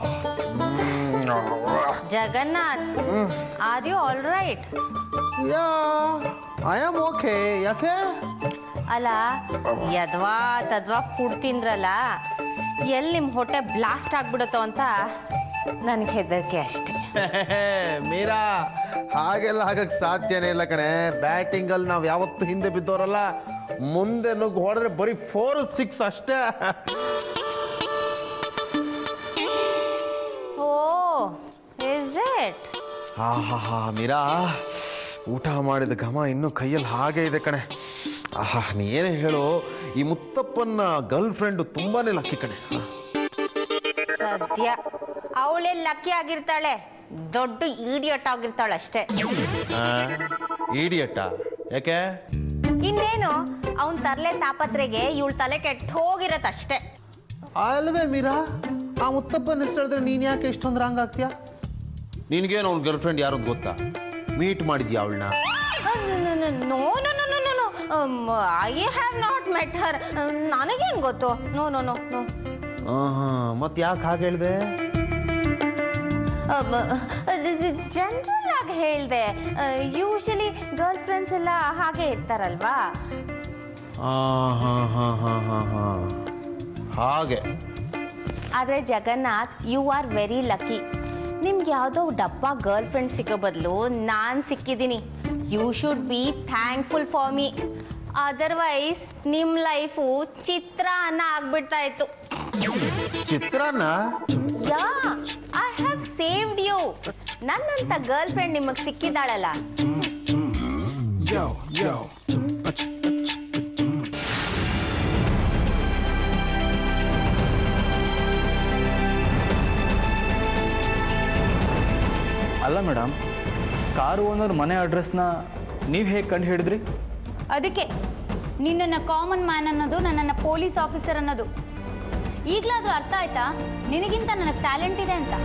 Jagannath are you all right ya I am okay ಯಾಕೆ ಅಲ್ಲ ಯದ್ವಾ ತದ್ವಾ ಫುಡ್ ತಿಂದ್ರಲ್ಲ ಎಲ್ಲಿ ನಿಮ್ಮ ಹೊಟ್ಟೆ ಬ್ಲಾಸ್ಟ್ ಆಗ್ಬಿಡುತ್ತೋ ಅಂತ ನನಗೆ ಹೆದರಿಕೆ ಅಷ್ಟೆ ಮೀರಾ ಹಾಗೆಲ್ಲ ಆಗಕ್ಕೆ ಸಾಧ್ಯನೇ ಇಲ್ಲ ಕಣೆ ಬ್ಯಾಟಿಂಗಲ್ಲಿ ನಾವು ಯಾವತ್ತೂ ಹಿಂದೆ ಬಿದ್ದವರಲ್ಲ ಮುಂದೆ ನುಗ್ಗಿ ಹೊಡೆದ್ರೆ ಬರೀ ಫೋರ್ ಸಿಕ್ಸ್ ಅಷ್ಟೇ ಓ ಇಸ್ ಇಟ್ ಹಾ ಹಾ ಹಾ ಮೀರಾ ಊಟ ಮಾಡಿದ ಘಮ ಇನ್ನೂ ಕೈಯಲ್ಲಿ ಹಾಗೆ ಇದೆ ಕಣೆ ಆಹಾ ನೀ ಏನೇ ಹೇಳು ಈ ಮುತ್ತಪ್ಪನ ಗರ್ಲ್ ಫ್ರೆಂಡು ತುಂಬಾನೇ ಲಕ್ಕಿ ಕಣೆ ಸದ್ಯ ಅವಳೇ ಲಕ್ಕಿ ಆಗಿರ್ತಾಳೆ ದೊಡ್ಡ ಈಡಿಯಟ್ ಆಗಿರ್ತಾಳೆ ಅಷ್ಟೇ ಈಡಿಯಟ್ಟ ಯಾಕೆ ಇನ್ನೇನು ಅವನ್ ತರ್ಲೆ ತಾಪತ್ರೆಗೆ ಇವಳ ತಲೆ ಕೆಟ್ಟ ಹೋಗಿರತ್ತಷ್ಟೇ ಅಲ್ವೇ ಮೀರಾ ಆ ಮುತ್ತಪ್ಪನ ಹೆಸರು ಹೇಳಿದ್ರೆ ನೀನು ಯಾಕೆ ಇಷ್ಟೊಂದು ರಾಂಗ್ ಆಗ್ತೀಯಾ ನಿನಗೇನು ಅವ್ನ ಗರ್ಲ್ ಫ್ರೆಂಡ್ ಯಾರು ಅಂತ ಗೊತ್ತಾ ಮೀಟ್ ಮಾಡಿದ್ಯಾ ಅವಳನ್ನ no no no no no I have not met her ನನಗೇನು ಗೊತ್ತು ನೋ ನೋ ನೋ ನೋ ಹಾಂ ಮತ್ತೆ ಯಾಕೆ ಹಾಗೆ ಹೇಳಿದೆ ಜನರಲ್ ಆಗಿ ಹೇಳಿದೆ ಯೂಶಲಿ ಗರ್ಲ್ ಫ್ರೆಂಡ್ಸ್ ಎಲ್ಲ ಹಾಗೆ ಇರ್ತಾರಲ್ವಾ ಹಾಂ ಹಾಂ ಹಾಂ ಹಾಂ ಹಾಂ ಹಾಂ ಹಾಗೆ ಆದರೆ Jagannath you are very lucky ನಿಮ್ಗೆ ಯಾವುದೋ ಡಬ್ಬ ಗರ್ಲ್ ಫ್ರೆಂಡ್ ಸಿಗೋ ಬದಲು ನಾನು ಸಿಕ್ಕಿದ್ದೀನಿ you should be thankful for me otherwise ನಿಮ್ಮ ಲೈಫು ಚಿತ್ರಾನ್ನ ಆಗ್ಬಿಡ್ತಾ ಇತ್ತು ಚಿತ್ರಾನ್ನ ya I have saved you ನನ್ನಂತ ಗರ್ಲ್ ಫ್ರೆಂಡ್ ನಿಮಗೆ ಸಿಕ್ಕಿದಾಳಲ್ಲ ಅಲ್ಲ ಮೇಡಮ್ ಕಾರು ಓನರ್ ಮನೆ ಅಡ್ರೆಸ್ನ ನೀವು ಹೇಗೆ ಕಂಡು ಹಿಡಿದ್ರಿ ಅದಕ್ಕೆ ನಿನ್ನನ್ನು ಕಾಮನ್ ಮ್ಯಾನ್ ಅನ್ನೋದು ನನ್ನನ್ನು ಪೊಲೀಸ್ ಆಫೀಸರ್ ಅನ್ನೋದು ಈಗಲಾದ್ರೂ ಅರ್ಥ ಆಯ್ತಾ ನಿನಗಿಂತ ನನಗೆ ಟ್ಯಾಲೆಂಟ್ ಇದೆ ಅಂತ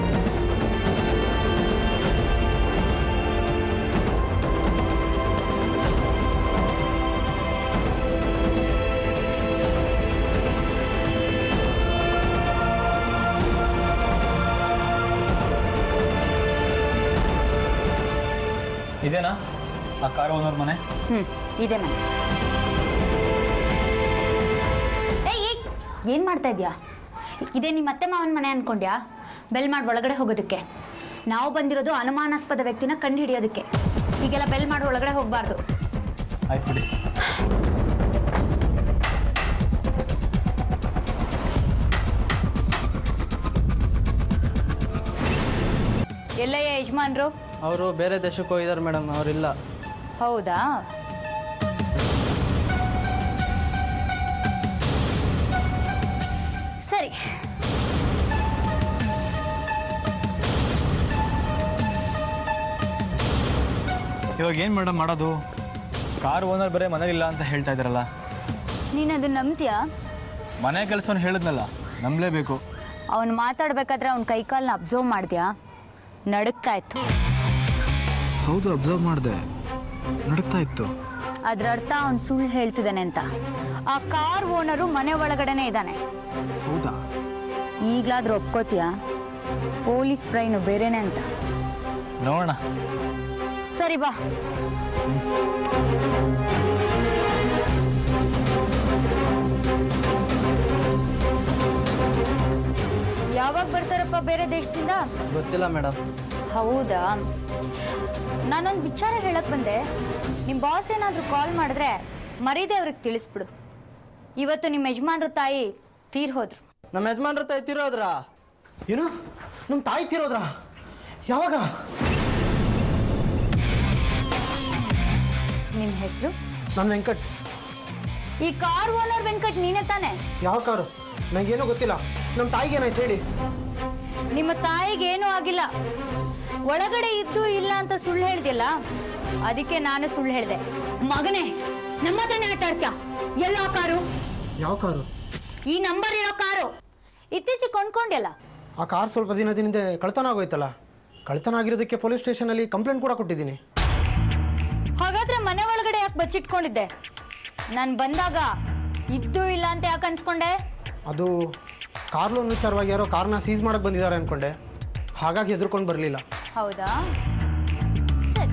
ಇದೇನಾ ಆ ಕಾರು ಓನರ್ ಮನೆ ಹ್ಞೂ ಇದೆ ಮನೆ ಏಯ್ ಏಯ್ ಏನು ಮಾಡ್ತಾ ಇದೆಯಾ ಇದೇ ನಿಮ್ಮ ಅತ್ತೆ ಮಾವನ ಮನೆ ಅನ್ಕೊಂಡ್ಯಾ ಬೆಲ್ ಮಾಡಿ ಒಳಗಡೆ ಹೋಗೋದಕ್ಕೆ ನಾವು ಬಂದಿರೋದು ಅನುಮಾನಾಸ್ಪದ ವ್ಯಕ್ತಿನ ಕಂಡು ಹಿಡಿಯೋದಕ್ಕೆ ಹೀಗೆಲ್ಲ ಬೆಲ್ ಮಾಡಿ ಒಳಗಡೆ ಹೋಗಬಾರ್ದು ಆಯ್ತು ಬಿಡಿ ಎಲ್ಲಯ್ಯ ಯಜಮಾನ್ರು ಅವರು ಬೇರೆ ದೇಶಕ್ಕೆ ಹೋಗಿದ್ದಾರೆ ಮೇಡಮ್ ಅವರಿಲ್ಲ ಹೌದಾ ಸರಿ ಇವಾಗ ಏನು ಮೇಡಮ್ ಮಾಡೋದು ಕಾರ್ ಓನರ್ ಬರೀ ಮನೇಲಿಲ್ಲ ಅಂತ ಹೇಳ್ತಾ ಇದ್ದಾರಲ್ಲ ನೀನು ಅದು ನಂಬ್ತೀಯಾ ಮನೆ ಕೆಲಸವನ್ನು ಹೇಳಿದ್ನಲ್ಲ ನಂಬಲೇಬೇಕು ಅವನು ಮಾತಾಡ್ಬೇಕಾದ್ರೆ ಅವ್ನ ಕೈಕಾಲನ್ನ ಅಬ್ಸರ್ವ್ ಮಾಡ್ದ್ಯಾ ನಡುಕ್ತಾ ಇತ್ತು ಹೌದು ಅಬ್ಸರ್ವ್ ಮಾಡಿದೆ ನಡುತ್ತಾ ಇತ್ತು ಅದ್ರ ಅರ್ಥ ಅವ್ನು ಸುಳ್ಳು ಹೇಳ್ತಿದ್ದಾನೆ ಅಂತ ಆ ಕಾರ್ ಓನರು ಮನೆ ಒಳಗಡೆನೆ ಇದ್ದಾನೆ ಹೌದಾ ಈಗಲಾದ್ರೂ ಒಪ್ಕೋತೀಯಾ ಪೊಲೀಸ್ ಬ್ರೈನು ಬೇರೆನೆ ಅಂತ ನೋಡೋಣ ಸರಿ ಬಾ ಯಾವಾಗ ಬರ್ತಾರಪ್ಪ ಬೇರೆ ದೇಶದಿಂದ ಗೊತ್ತಿಲ್ಲ ಮೇಡಮ್ ಹೌದಾ ನಾನೊಂದು ವಿಚಾರ ಹೇಳಕ್ ಬಂದೆ ನಿಮ್ಮ ಬಾಸ್ ಏನಾದರೂ ಕಾಲ್ ಮಾಡಿದ್ರೆ ಮರೀದೆ ಅವ್ರಿಗೆ ತಿಳಿಸ್ಬಿಡು ಇವತ್ತು ನಿಮ್ಮ ಯಜಮಾನ್ರ ತಾಯಿ ತೀರ್ ಹೋದ್ರು ನಮ್ಮ ಯಜಮಾನ್ರ ತಾಯಿ ತಿರೋದ್ರ ಏನು ನಮ್ಮ ತಾಯಿ ತಿರೋದ್ರಾ ಯಾವಾಗ ನಿಮ್ಮ ಹೆಸರು ನನ್ನ ವೆಂಕಟ್ ಈ ಕಾರ್ ಓನರ್ ವೆಂಕಟ್ ನೀನೇ ತಾನೆ ಯಾವ ಕಾರು ನಂಗೇನೂ ಗೊತ್ತಿಲ್ಲ ನಮ್ಮ ತಾಯಿಗೆ ಏನಾಯ್ತು ಹೇಳಿ ನಿಮ್ಮ ತಾಯಿಗೆ ಏನೂ ಆಗಿಲ್ಲ ಒಳಗಡೆ ಇದ್ದು ಇಲ್ಲ ಅಂತ ಸುಳ್ಳು ಹೇಳ್ದಿಲ್ಲ ಅದಕ್ಕೆ ನಾನು ಸುಳ್ಳು ಹೇಳಿದೆ ಮಗನೇ ನಮ್ಮ ಹತ್ರನೇ ಆಟ ಆಡ್ತ್ಯಾ ಎಲ್ಲ ಆ ಕಾರು ಯಾವ ಕಾರು ಈ ನಂಬರ್ ಇರೋ ಕಾರು ಇತ್ತೀಚೆಗೆ ಕೊಂಡ್ಕೊಂಡ್ಯಲ್ಲ ಆ ಕಾರ್ ಸ್ವಲ್ಪ ದಿನದಿಂದ ಕಳ್ತನ ಆಗೋಯ್ತಲ್ಲ ಕಳ್ತನ ಆಗಿರೋದಕ್ಕೆ ಪೊಲೀಸ್ ಸ್ಟೇಷನಲ್ಲಿ ಕಂಪ್ಲೇಂಟ್ ಕೂಡ ಕೊಟ್ಟಿದ್ದೀನಿ ಹಾಗಾದ್ರೆ ಮನೆ ಒಳಗಡೆ ಯಾಕೆ ಬಚ್ಚಿಟ್ಕೊಂಡಿದ್ದೆ ನಾನು ಬಂದಾಗ ಇದ್ದು ಇಲ್ಲ ಅಂತ ಯಾಕೆ ಅನ್ಸ್ಕೊಂಡೆ ಅದು ಕಾರ್ ಲೋನ್ ವಿಚಾರವಾಗಿ ಯಾರೋ ಕಾರ್ನ ಸೀಸ್ ಮಾಡಕ್ಕೆ ಬಂದಿದ್ದಾರೆ ಅಂದ್ಕೊಂಡೆ ಹಾಗಾಗಿ ಹೆದರ್ಕೊಂಡು ಬರಲಿಲ್ಲ ಹೌದಾ ಸರಿ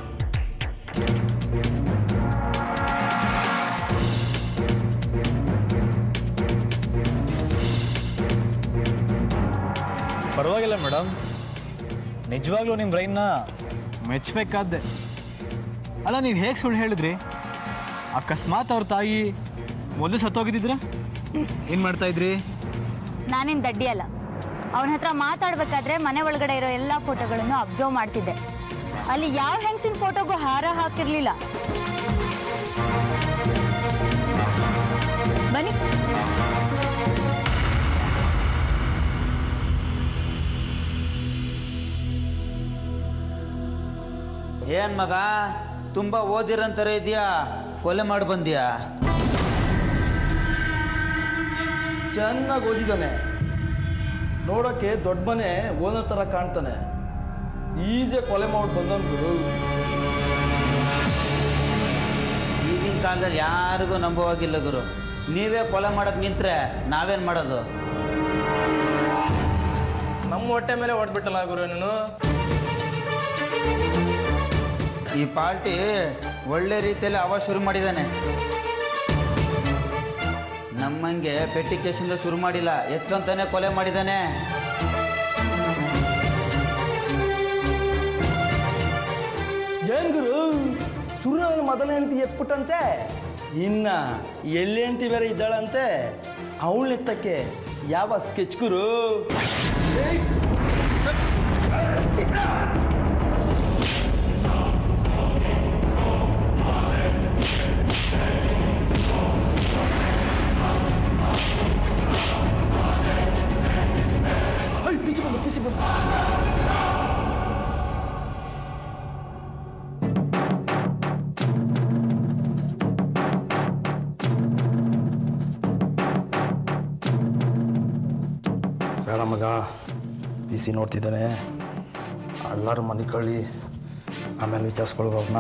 ಪರವಾಗಿಲ್ಲ ಮೇಡಮ್ ನಿಜವಾಗ್ಲೂ ನಿಮ್ಮ ಬ್ರೈನ್ನ ಮೆಚ್ಚಬೇಕಾದ್ದೆ ಅಲ್ಲ ನೀವು ಹೇಗೆ ಸುಳ್ಳು ಹೇಳಿದ್ರಿ ಅಕಸ್ಮಾತ್ ಅವ್ರ ತಾಯಿ ಮೊದಲು ಸತ್ತೋಗಿದ್ದಿದ್ರೆ ಏನು ಮಾಡ್ತಾ ಇದ್ರಿ ನಾನೇನು ದಡ್ಡಿ ಅಲ್ಲ ಅವನ ಹತ್ರ ಮಾತಾಡ್ಬೇಕಾದ್ರೆ ಮನೆ ಒಳಗಡೆ ಇರೋ ಎಲ್ಲ ಫೋಟೋಗಳನ್ನು ಅಬ್ಸರ್ವ್ ಮಾಡ್ತಿದ್ದೆ ಅಲ್ಲಿ ಯಾವ ಹೆಂಗಸಿನ ಫೋಟೋಗೂ ಹಾರ ಹಾಕಿರ್ಲಿಲ್ಲ ಬನ್ನಿ ಏನ್ ಮಗ ತುಂಬಾ ಓದಿರಂತರ ಇದೆಯಾ ಕೊಲೆ ಮಾಡಿ ಬಂದ್ಯಾ ಚೆನ್ನಾಗಿ ಓದಿದ್ದಾನೆ ನೋಡೋಕ್ಕೆ ದೊಡ್ಡ ಮನೆ ಓನರ್ ಥರ ಕಾಣ್ತಾನೆ ಈಜಿಯಾಗಿ ಕೊಲೆ ಮಾಡಿ ಬಂದವನು ಗುರು ಈಗಿನ ಕಾಲದಲ್ಲಿ ಯಾರಿಗೂ ನಂಬುವಾಗಿಲ್ಲ ಗುರು ನೀವೇ ಕೊಲೆ ಮಾಡಕ್ ನಿಂತ್ರೆ ನಾವೇನ್ ಮಾಡೋದು ನಮ್ಮ ಹೊಟ್ಟೆ ಮೇಲೆ ಹೊಡ್ಬಿಟ್ಟಲ್ಲ ಗುರು ನೀನು ಈ ಪಾರ್ಟಿ ಒಳ್ಳೆ ರೀತಿಯಲ್ಲಿ ಅವ ಶುರು ಮಾಡಿದ್ದಾನೆ ನಮ್ಮಂಗೆ ಪೆಟ್ಟಿ ಕೇಸಿಂದ ಶುರು ಮಾಡಿಲ್ಲ ಎತ್ಕೊಂತಾನೆ ಕೊಲೆ ಮಾಡಿದ್ದಾನೆ ಏನ್ ಗುರು ಸುರ್ನ ಮೊದಲ ಹೆಂಡತಿ ಎತ್ಬಿಟ್ಟಂತೆ ಇನ್ನ ಎಲ್ಲಿ ಹೆಂಡತಿ ಬೇರೆ ಇದ್ದಾಳಂತೆ ಅವಳ ಎತ್ತಕ್ಕೆ ಯಾವ ಸ್ಕೆಚ್ ಗುರು ಐ, ಪಿಸಿ ಬಂದು ಪಿಸಿ ಬಂದು ಬೇಡ ಮಗ ಪಿ ಸಿ ನೋಡ್ತಿದ್ದಾನೆ ಎಲ್ಲರೂ ಮನೆ ಕಳ್ಳಿ ಆಮೇಲೆ ವಿಚಾರಿಸ್ಕೊಳ್ಬೋಗ್ನ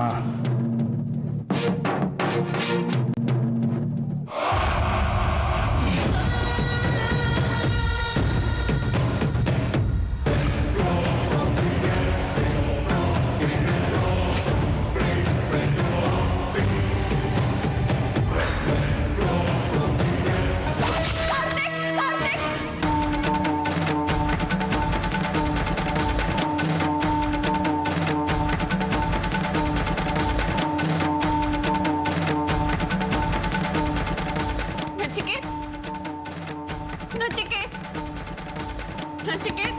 ನಚಿಕೇತ್ ನಚಿಕೇತ್ ನಚಿಕೇತ್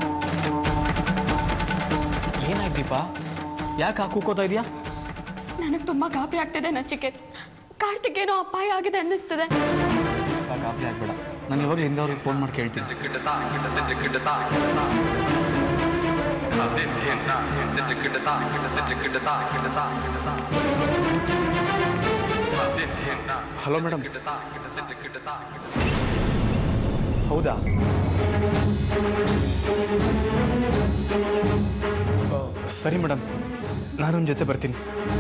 ಏನಾಯ್ತು ದೀಪ ಯಾಕೆ ಹಾಕೋಕೋತಾ ಇದೆಯಾ ನನಗೆ ತುಂಬಾ ಗಾಬರಿ ಆಗ್ತಿದೆ ನಚಿಕೇತ್ ಕಾರ್ತಿಕ್ ಏನೋ ಅಪಾಯ ಆಗಿದೆ ಅನ್ನಿಸ್ತದೆ ಗಾಬರಿ ಆಗ್ಬೇಡ ನಾನು ಇವಾಗಲೂ ಹಿಂದೆ ಅವ್ರಿಗೆ ಫೋನ್ ಮಾಡಿ ಕೇಳ್ತೀನಿ ಹಲೋ ಮೇಡಮ್ ಹೌದಾ ಆ, ಸರಿ ಮೇಡಮ್ ನಾನು ನಿಮ್ಮ ಜೊತೆ ಬರ್ತೀನಿ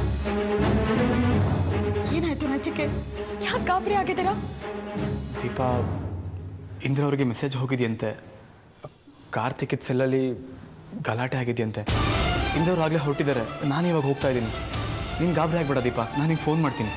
ಏನಾಯ್ತು ನಚಿಕೇತ್ ಯಾಕೆ ಗಾಬರಿ ಆಗಿದ್ದೀರಾ ದೀಪಾ ಇಂದ್ರ ಅವ್ರಿಗೆ ಮೆಸೇಜ್ ಹೋಗಿದೆಯಂತೆ ಕಾರ್ತಿಕ್ ಸೆಲ್ಲಲ್ಲಿ ಗಲಾಟೆ ಆಗಿದೆಯಂತೆ ಇಂದವ್ರು ಆಗಲೇ ಹೊರಟಿದ್ದಾರೆ ನಾನು ಇವಾಗ ಹೋಗ್ತಾ ಇದ್ದೀನಿ ನೀನು ಗಾಬರಿ ಆಗ್ಬೇಡ ದೀಪಾ ನಾನು ನಿಂಗೆ ಫೋನ್ ಮಾಡ್ತೀನಿ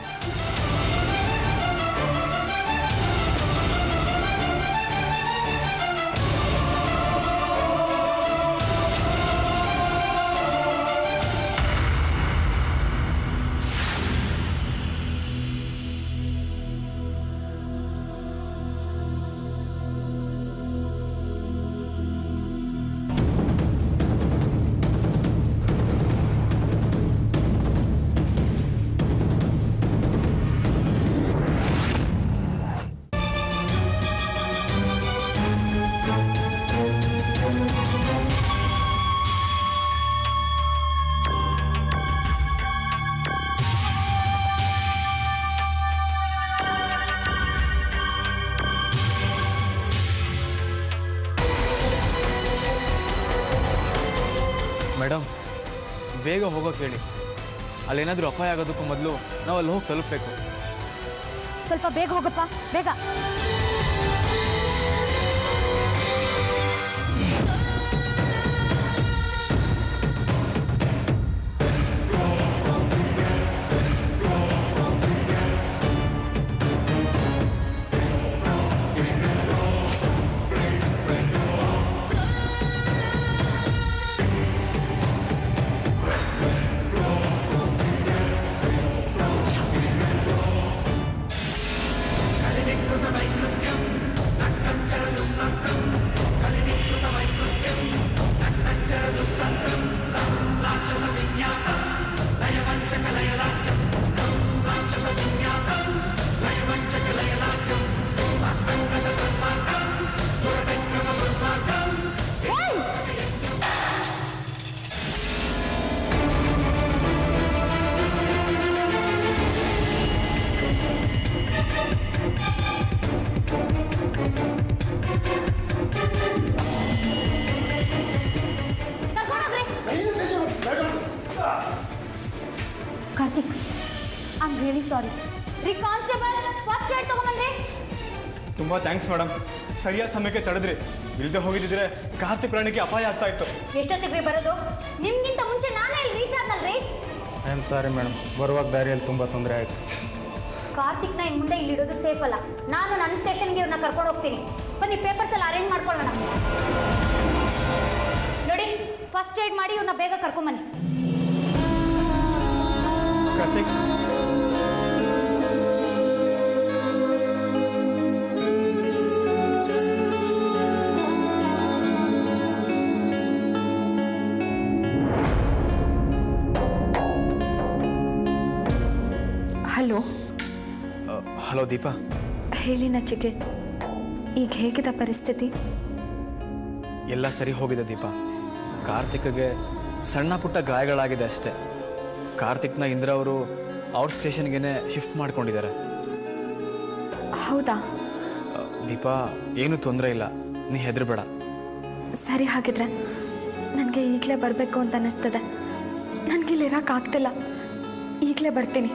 ಮೇಡಮ್ ಬೇಗ ಹೋಗೋಕೆ ಹೇಳಿ ಅಲ್ಲೇನಾದರೂ ಅಪಾಯ ಆಗೋದಕ್ಕೂ ಮೊದಲು ನಾವು ಅಲ್ಲಿ ಹೋಗಿ ತಲುಪಬೇಕು ಸ್ವಲ್ಪ ಬೇಗ ಹೋಗಪ್ಪ ಬೇಗ ರಿಯಲಿ ಸಾರಿ ರೀ ಕಾನ್ಸ್ಟೇಬಲ್ ಫಸ್ಟ್ ಏಡ್ ತಗೊಂಬಂದ್ರಿ ತುಂಬ ಥ್ಯಾಂಕ್ಸ್ ಮೇಡಮ್ ಸರಿಯಾದ ಸಮಯಕ್ಕೆ ತಡೆದ್ರಿ ಇಲ್ಲದೆ ಹೋಗಿದ್ದಿದ್ರೆ ಕಾರ್ತಿಕ್ ಪ್ರಾಣಿಗೆ ಅಪಾಯ ಆಗ್ತಾ ಇತ್ತು ಎಷ್ಟೊತ್ತಿಗೆ ರೀ ಬರೋದು ನಿಮ್ಗಿಂತ ಮುಂಚೆ ನಾನೇ ಇಲ್ಲಿ ರೀಚ್ ಆದ್ನಲ್ರಿ ಐ ಆಮ್ ಸಾರಿ ಮೇಡಮ್ ಬರುವಾಗ ದಾರಿಯಲ್ಲಿ ತುಂಬ ತೊಂದರೆ ಆಯಿತು ಕಾರ್ತಿಕ್ನ ಇನ್ನು ಮುಂದೆ ಇಲ್ಲಿ ಇಡೋದು ಸೇಫ್ ಅಲ್ಲ ನಾನು ನನ್ನ ಸ್ಟೇಷನ್ಗೆ ಇವ್ರನ್ನ ಕರ್ಕೊಂಡು ಹೋಗ್ತೀನಿ ಬನ್ನಿ ಪೇಪರ್ಸ್ ಎಲ್ಲ ಅರೇಂಜ್ ಮಾಡ್ಕೊಳ್ಳೋಣ ನೋಡಿ ಫಸ್ಟ್ ಏಡ್ ಮಾಡಿ ಇವ್ರನ್ನ ಬೇಗ ಕರ್ಕೊಂಬನ್ನಿ ಕಾರ್ತಿಕ್ ಹಲೋ ಹಲೋ ದೀಪಾ ಹೇಳಿ ನಚಿಕೇತ್ ಈಗ ಹೇಗಿದೆ ಪರಿಸ್ಥಿತಿ ಎಲ್ಲ ಸರಿ ಹೋಗಿದೆ ದೀಪ ಕಾರ್ತಿಕ್ಗೆ ಸಣ್ಣ ಪುಟ್ಟ ಗಾಯಗಳಾಗಿದೆ ಅಷ್ಟೇ ಕಾರ್ತಿಕ್ನ ಇಂದ್ರ ಅವರು ಔಟ್ ಸ್ಟೇಷನ್ಗೆ ಶಿಫ್ಟ್ ಮಾಡ್ಕೊಂಡಿದ್ದಾರೆ ಹೌದಾ ಅ, ದೀಪಾ ಏನೂ ತೊಂದರೆ ಇಲ್ಲ ನೀ ಹೆದರ್ಬೇಡ ಸರಿ ಹಾಗಿದ್ರೆ ನನಗೆ ಈಗಲೇ ಬರಬೇಕು ಅಂತ ಅನ್ನಿಸ್ತದೆ ನನಗೆ ಇಲ್ಲಿ ಇರೋಕ್ಕಾಗ್ತಿಲ್ಲ ಈಗಲೇ ಬರ್ತೀನಿ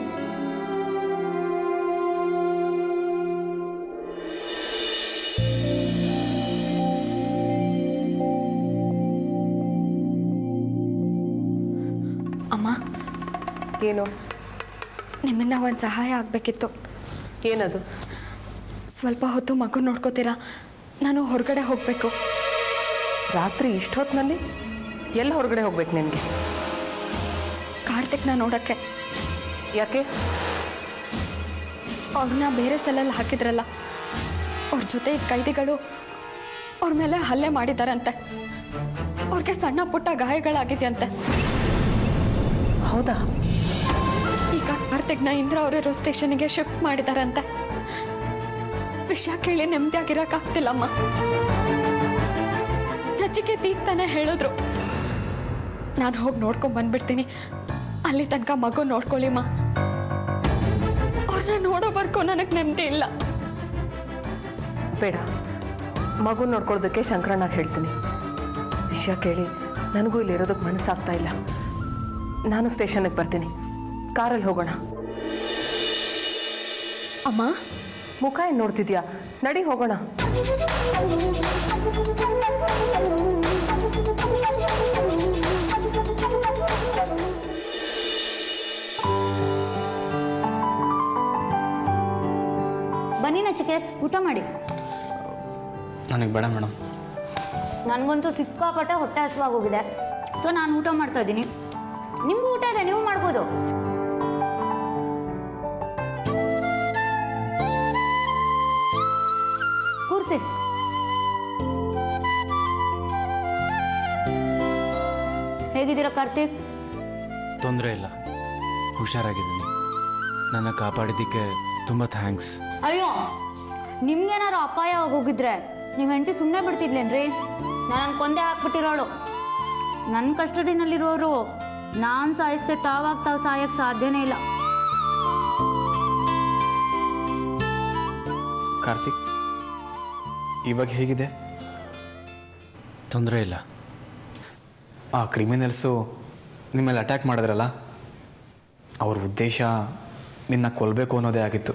ಅಮ್ಮ ಏನು ನಿಮ್ಮಿಂದ ಒಂದು ಸಹಾಯ ಆಗಬೇಕಿತ್ತು ಏನದು ಸ್ವಲ್ಪ ಹೊತ್ತು ಮಗು ನೋಡ್ಕೋತೀರಾ ನಾನು ಹೊರಗಡೆ ಹೋಗಬೇಕು ರಾತ್ರಿ ಇಷ್ಟೊತ್ತಿನಲ್ಲಿ ಎಲ್ಲಿ ಹೊರಗಡೆ ಹೋಗ್ಬೇಕು ನಿನಗೆ ಕಾರ್ತಿಕ್ನ ನೋಡೋಕ್ಕೆ ಯಾಕೆ ಅವ್ರನ್ನ ಬೇರೆ ಸೆಲ್ಲಲ್ಲಿ ಹಾಕಿದ್ರಲ್ಲ ಅವ್ರ ಜೊತೆ ಇದ್ದ ಕೈದಿಗಳು ಅವ್ರ ಮೇಲೆ ಹಲ್ಲೆ ಮಾಡಿದಾರಂತೆ ಅವ್ರಿಗೆ ಸಣ್ಣ ಪುಟ್ಟ ಗಾಯಗಳಾಗಿದೆಯಂತೆ ಹೌದಾ ಈಗ ಕಾರ್ತಿಕ್ನ ಇಂದ್ರ ಅವರಿರೋ ಸ್ಟೇಷನ್ಗೆ ಶಿಫ್ಟ್ ಮಾಡಿದಾರಂತೆ ವಿಷಯ ಕೇಳಿ ನೆಮ್ಮದಿಯಾಗಿರೋಕ್ಕಾಗ್ತಿಲ್ಲಮ್ಮ ನಚಿಕೇತ್ ಈಗ ತಾನೇ ಹೇಳಿದ್ರು ನಾನು ಹೋಗಿ ನೋಡ್ಕೊಂಡ್ ಬಂದ್ಬಿಡ್ತೀನಿ ಅಲ್ಲಿ ತನಕ ಮಗು ನೋಡ್ಕೊಳ್ಳಿಮ್ಮ ಅವ್ರನ್ನ ನೋಡೋವರೆಗೂ ನನಗೆ ನೆಮ್ಮದಿ ಇಲ್ಲ ಬೇಡ ಮಗು ನೋಡ್ಕೊಳ್ಳೋದಕ್ಕೆ ಶಂಕರಣ್ಣ ಹೇಳ್ತೀನಿ ವಿಷಯ ಕೇಳಿ ನನಗೂ ಇಲ್ಲಿ ಇರೋದಕ್ಕೆ ಮನಸ್ಸಾಗ್ತಾ ಇಲ್ಲ ನಾನು ಸ್ಟೇಷನ್ಗೆ ಬರ್ತೀನಿ ಕಾರಲ್ಲಿ ಹೋಗೋಣ ಅಮ್ಮ ಮುಖ ಏನು ನೋಡ್ತಿದ್ಯಾ ನಡಿ ಹೋಗೋಣ ಬನ್ನಿ ನಚಿಕೇತ್ ಊಟ ಮಾಡಿ ನನಗೆ ಬೇಡ ಮೇಡಮ್ ನನಗಂತೂ ಸಿಕ್ಕಾಪಟ್ಟೆ ಹೊಟ್ಟೆ ಹಸುವಾಗಿ ಹೋಗಿದೆ ಸೊ ನಾನು ಊಟ ಮಾಡ್ತಾ ಇದ್ದೀನಿ ನಿಮಗೂ ಊಟ ಇದೆ ನೀವು ಮಾಡ್ಬೋದು ಕೂರ್ಸಿ ಹೇಗಿದ್ದೀರಾ ಕಾರ್ತಿಕ್ ತೊಂದರೆ ಇಲ್ಲ ಹುಷಾರಾಗಿದ್ದೀನಿ ನನ್ನ ಕಾಪಾಡಿದ್ದಕ್ಕೆ ತುಂಬ ಥ್ಯಾಂಕ್ಸ್ ಅಯ್ಯೋ ನಿಮ್ಗೇನಾದ್ರು ಅಪಾಯ ಆಗೋಗಿದ್ರೆ ನಿಮ್ಮ ಹೆಂಡತಿ ಸುಮ್ಮನೆ ಬಿಡ್ತಿದ್ಲೇನ್ರಿ ನಾನು ಕೊಂದೆ ಹಾಕ್ಬಿಟ್ಟಿರೋಳು ನನ್ನ ಕಸ್ಟಡಿನಲ್ಲಿರೋರು ನಾನು ಸಾಯಿಸ್ದೆ ತಾವಾಗ ತಾವು ಸಾಯಕ್ಕೆ ಸಾಧ್ಯನೇ ಇಲ್ಲ ಕಾರ್ತಿಕ್ ಇವಾಗ ಹೇಗಿದೆ ತೊಂದರೆ ಇಲ್ಲ ಆ ಕ್ರಿಮಿನಲ್ಸು ನಿಮ್ಮಲ್ಲಿ ಅಟ್ಯಾಕ್ ಮಾಡಿದ್ರಲ್ಲ ಅವ್ರ ಉದ್ದೇಶ ನಿನ್ನ ಕೊಲ್ಲಬೇಕು ಅನ್ನೋದೇ ಆಗಿತ್ತು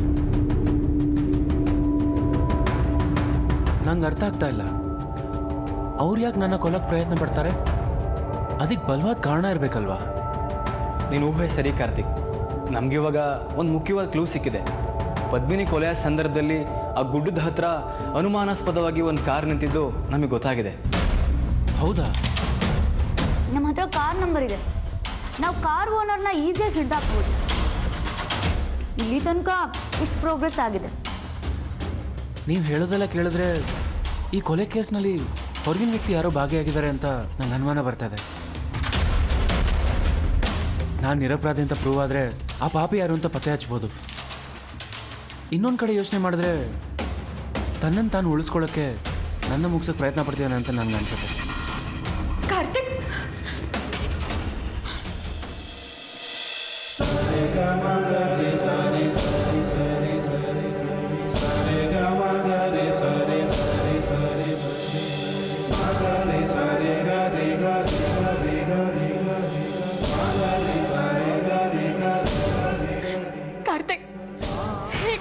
ನಂಗೆ ಅರ್ಥ ಆಗ್ತಾ ಇಲ್ಲ ಅವ್ರು ಯಾಕೆ ನನ್ನ ಕೊಲ್ಲಕ್ಕೆ ಪ್ರಯತ್ನ ಪಡ್ತಾರೆ ಅದಕ್ಕೆ ಬಲವಾದ ಕಾರಣ ಇರಬೇಕಲ್ವಾ ನೀನು ಊಹೆ ಸರಿ ಕಾರ್ತಿಕ್ ನಮಗಿವಾಗ ಒಂದು ಮುಖ್ಯವಾದ ಕ್ಲೂ ಸಿಕ್ಕಿದೆ ಪದ್ಮಿನಿ ಕೊಲೆಯ ಸಂದರ್ಭದಲ್ಲಿ ಆ ಗುಡ್ಡದ ಹತ್ರ ಅನುಮಾನಾಸ್ಪದವಾಗಿ ಒಂದು ಕಾರ್ ನಿಂತಿದ್ದು ನಮಗೆ ಗೊತ್ತಾಗಿದೆ ಹೌದಾ ನಮ್ಮ ಹತ್ರ ಕಾರ್ ನಂಬರ್ ಇದೆ ನಾವು ಕಾರ್ ಓನರ್ನ ಈಸಿಯಾಗಿ ಹಿಡ್ದಾಕ್ಬೋದು ಇಲ್ಲಿ ತನಕ ಇಷ್ಟು ಪ್ರೋಗ್ರೆಸ್ ಆಗಿದೆ ನೀವು ಹೇಳೋದೆಲ್ಲ ಕೇಳಿದ್ರೆ ಈ ಕೊಲೆ ಕೇಸ್ನಲ್ಲಿ ಹೊರಗಿನ ವ್ಯಕ್ತಿ ಯಾರೋ ಭಾಗಿಯಾಗಿದ್ದಾರೆ ಅಂತ ನಂಗೆ ಅನುಮಾನ ಬರ್ತಾ ಇದೆ ನಾನು ನಿರಪರಾಧಿ ಅಂತ ಪ್ರೂವ್ ಆದರೆ ಆ ಪಾಪಿ ಯಾರು ಅಂತ ಪತ್ತೆ ಹಚ್ಬೋದು ಇನ್ನೊಂದು ಕಡೆ ಯೋಚನೆ ಮಾಡಿದ್ರೆ ತನ್ನನ್ನು ತಾನು ಉಳಿಸ್ಕೊಳ್ಳೋಕ್ಕೆ ನನ್ನ ಮುಗಿಸೋಕೆ ಪ್ರಯತ್ನ ಪಡ್ತೀಯಾನೆ ಅಂತ ನನಗೆ ಅನ್ಸುತ್ತೆ ಕಾರ್ತಿಕ್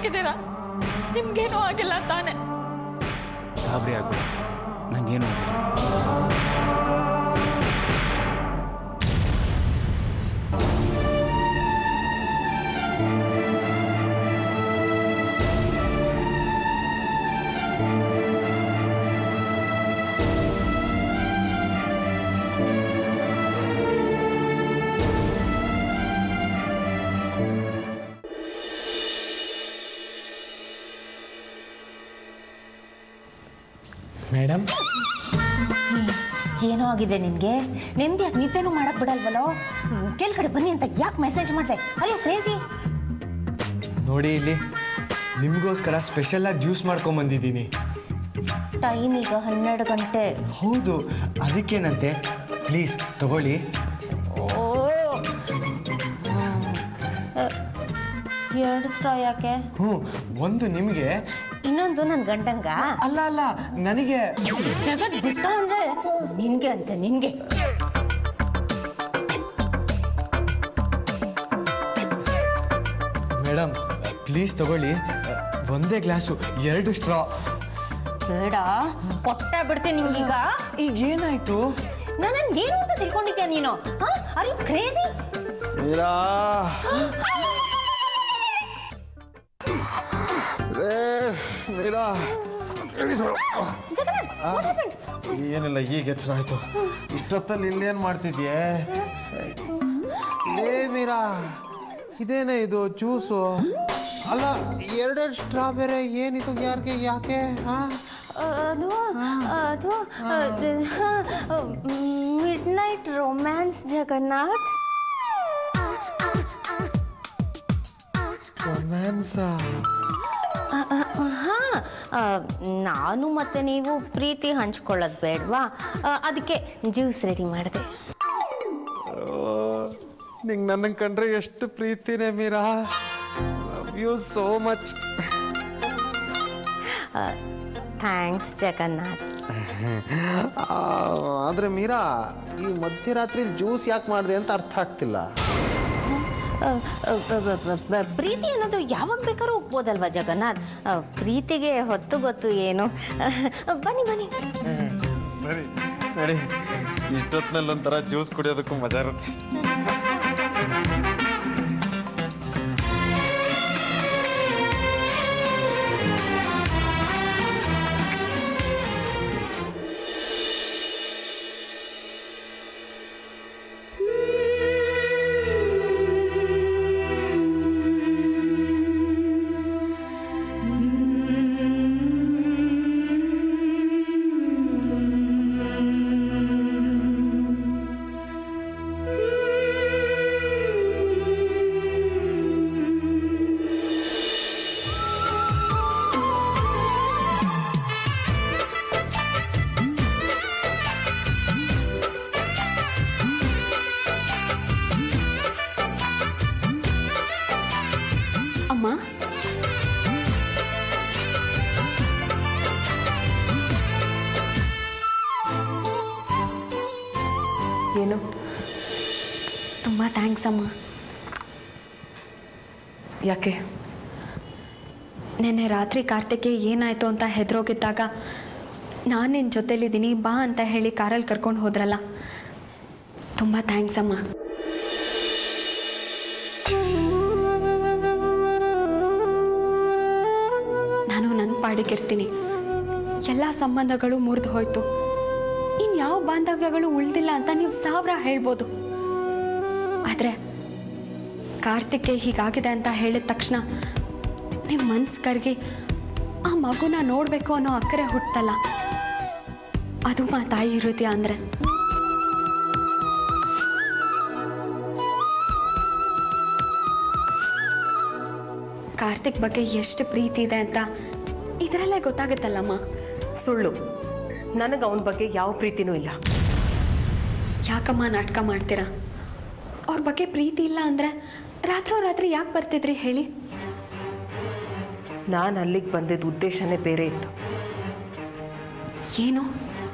ಮಲಗಿದ್ದೀರಾ ನಿಮ್ಗೇನೂ ಆಗಿಲ್ಲ ತಾನೆ ಗಾಬರಿ ಆಗ್ಬೇಡ ನಂಗೇನು ಆಗಿಲ್ಲ ಮೇಡಮ್ ಏನೋ ಆಗಿದೆ ನಿನಗೆ ನೆಮ್ಮದಿ ಯಾಕೆ ನಿದ್ದೆನೂ ಮಾಡಕ್ ಬಿಡಲ್ವಲ್ಲೋ ಕೆಳಗಡೆ ಬನ್ನಿ ಅಂತ ಯಾಕೆ ಮೆಸೇಜ್ ಮಾಡಿದೆ ಅಯ್ಯೋ ಕ್ರೇಜಿ ನೋಡಿ ಇಲ್ಲಿ ನಿಮಗೋಸ್ಕರ ಸ್ಪೆಷಲಾಗಿ ಜ್ಯೂಸ್ ಮಾಡ್ಕೊಂಬಂದಿದ್ದೀನಿ ಟೈಮ್ ಈಗ ಹನ್ನೆರಡು ಗಂಟೆ ಹೌದು ಅದಕ್ಕೇನಂತೆ ಪ್ಲೀಸ್ ತಗೊಳ್ಳಿ ಓ ಎರಡು ಸ್ಟ್ರಾ ಯಾಕೆ ಹ್ಞೂ ಒಂದು ನಿಮಗೆ ಇನ್ನೊಂದು ನನ್ನ ಗಂಡಂಗ ಅಲ್ಲ ಅಲ್ಲ ನನಗೆ ಜಗತ್ ಬಿಟ್ಟ ಅಂದ್ರೆ ನಿನ್ಗೆ ಅಂತ ನಿನ್ಗೆ ಮೇಡಮ್ ಪ್ಲೀಸ್ ತಗೊಳ್ಳಿ ಒಂದೇ ಗ್ಲಾಸು ಎರಡು ಸ್ಟ್ರಾ ಬೇಡ ಕೊಟ್ಟೆ ಬಿಡ್ತೀನಿ ನಿಂಗೀಗ ಈಗ ಏನಾಯ್ತು ನಾನು ಏನು ಅಂತ ತಿಳ್ಕೊಂಡಿದ್ಯಾ ನೀನು ಅರೆ ಕ್ರೇಜಿ ಮೀರಾ ಏ, ಮೀರಾ ಆ, ಏನಿಲ್ಲ ಈಗ ಎಚ್ಚರ ಆಯ್ತು ಇಷ್ಟೊತ್ತಲ್ಲಿ ಇಲ್ಲೇನು ಮಾಡ್ತಿದ್ಯೆ ಏ ಮೀರಾ ಇದೇನೇ ಇದು ಜ್ಯೂಸು ಅಲ್ಲ ಎರಡೆರಡು ಸ್ಟ್ರಾಬೆರಿ ಏನಿದು ಯಾರಿಗೆ ಯಾಕೆ ಹಾ ಅದು ಅದು ಮಿಡ್ ನೈಟ್ ರೊಮ್ಯಾನ್ಸ್ ಜಗನ್ನಾಥ್ ರೊಮ್ಯಾನ್ಸಾ ಹಾ ನಾನು ಮತ್ತೆ ನೀವು ಪ್ರೀತಿ ಹಂಚ್ಕೊಳ್ಳೋದು ಬೇಡವಾ ಅದಕ್ಕೆ ಜ್ಯೂಸ್ ರೆಡಿ ಮಾಡಿದೆ ನಿಂಗೆ ನನ್ನ ಕಂಡ್ರೆ ಎಷ್ಟು ಪ್ರೀತಿನೇ Meera love you so much thanks Jagannath ಆದರೆ ಮೀರಾ ಈ ಮಧ್ಯರಾತ್ರಿ ಜ್ಯೂಸ್ ಯಾಕೆ ಮಾಡಿದೆ ಅಂತ ಅರ್ಥ ಆಗ್ತಿಲ್ಲ ಆ, ಆ, ಬ- ಬ- ಬ- ಪ್ರೀತಿ ಅನ್ನೋದು ಯಾವಾಗ ಬೇಕಾದ್ರೂ ಹೋಗ್ಬೋದಲ್ವಾ ಜಗನ್ನಾಥ್ ಆ, ಪ್ರೀತಿಗೆ ಹೊತ್ತು ಗೊತ್ತು ಏನು ಆ, ಬನ್ನಿ ಬನ್ನಿ ಸರಿ ನಡಿ ಇಷ್ಟೊತ್ತಿನಲ್ಲಿ ಒಂಥರ ಜ್ಯೂಸ್ ಕುಡಿಯೋದಕ್ಕೂ ಮಜಾ ಇರುತ್ತೆ ಅಮ್ಮ ಏನು ತುಂಬ ಥ್ಯಾಂಕ್ಸ್ ಅಮ್ಮ ಯಾಕೆ ನೆನ್ನೆ ರಾತ್ರಿ ಕಾರ್ತಿಕ್ಗೆ ಏನಾಯಿತು ಅಂತ ಹೆದರೋಗಿದ್ದಾಗ ನಾನು ನಿನ್ನ ಜೊತೆಲಿದ್ದೀನಿ ಬಾ ಅಂತ ಹೇಳಿ ಕಾರಲ್ಲಿ ಕರ್ಕೊಂಡು ಹೋದ್ರಲ್ಲ ತುಂಬ ಥ್ಯಾಂಕ್ಸ್ ಅಮ್ಮ ನಾನು ನನ್ನ ಪಾಡಿಗಿರ್ತೀನಿ ಎಲ್ಲ ಸಂಬಂಧಗಳು ಮುರಿದು ಹೋಯ್ತು ಇನ್ಯಾವ ಬಾಂಧವ್ಯಗಳು ಉಳ್ದಿಲ್ಲ ಅಂತ ನೀವು ಸಾವಿರ ಹೇಳ್ಬೋದು ಆದರೆ ಕಾರ್ತಿಕ್ಗೆ ಹೀಗಾಗಿದೆ ಅಂತ ಹೇಳಿದ ತಕ್ಷಣ ನಿಮ್ಮ ಮನ್ಸು ಕರಗಿ ಆ ಮಗುನ ನೋಡಬೇಕು ಅನ್ನೋ ಅಕ್ಕರೆ ಹುಟ್ಟಲ್ಲ ಅದು ಮಾ ತಾಯಿ ಹೃದಯ ಅಂದರೆ ಕಾರ್ತಿಕ್ ಬಗ್ಗೆ ಎಷ್ಟು ಪ್ರೀತಿ ಇದೆ ಅಂತ ಇದರಲ್ಲೇ ಗೊತ್ತಾಗುತ್ತಲ್ಲಮ್ಮ ಸುಳ್ಳು ನನಗೆ ಅವನ ಬಗ್ಗೆ ಯಾವ ಪ್ರೀತಿನೂ ಇಲ್ಲ ಯಾಕಮ್ಮ ನಾಟಕ ಮಾಡ್ತೀರಾ ಅವ್ರ ಬಗ್ಗೆ ಪ್ರೀತಿ ಇಲ್ಲ ಅಂದರೆ ರಾತ್ರೋರಾತ್ರಿ ಯಾಕೆ ಬರ್ತಿದ್ರಿ ಹೇಳಿ ನಾನು ಅಲ್ಲಿಗೆ ಬಂದಿದ್ದ ಉದ್ದೇಶನೇ ಬೇರೆ ಇತ್ತು ಏನು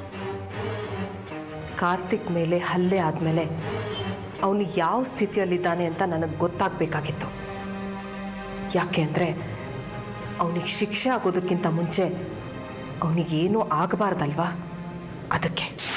ಕಾರ್ತಿಕ್ ಮೇಲೆ ಹಲ್ಲೆ ಆದಮೇಲೆ ಅವನು ಯಾವ ಸ್ಥಿತಿಯಲ್ಲಿದ್ದಾನೆ ಅಂತ ನನಗೆ ಗೊತ್ತಾಗಬೇಕಾಗಿತ್ತು ಯಾಕೆ ಅಂದರೆ ಅವನಿಗೆ ಶಿಕ್ಷೆ ಆಗೋದಕ್ಕಿಂತ ಮುಂಚೆ ಅವನಿಗೇನೂ ಆಗಬಾರ್ದಲ್ವಾ ಅದಕ್ಕೆ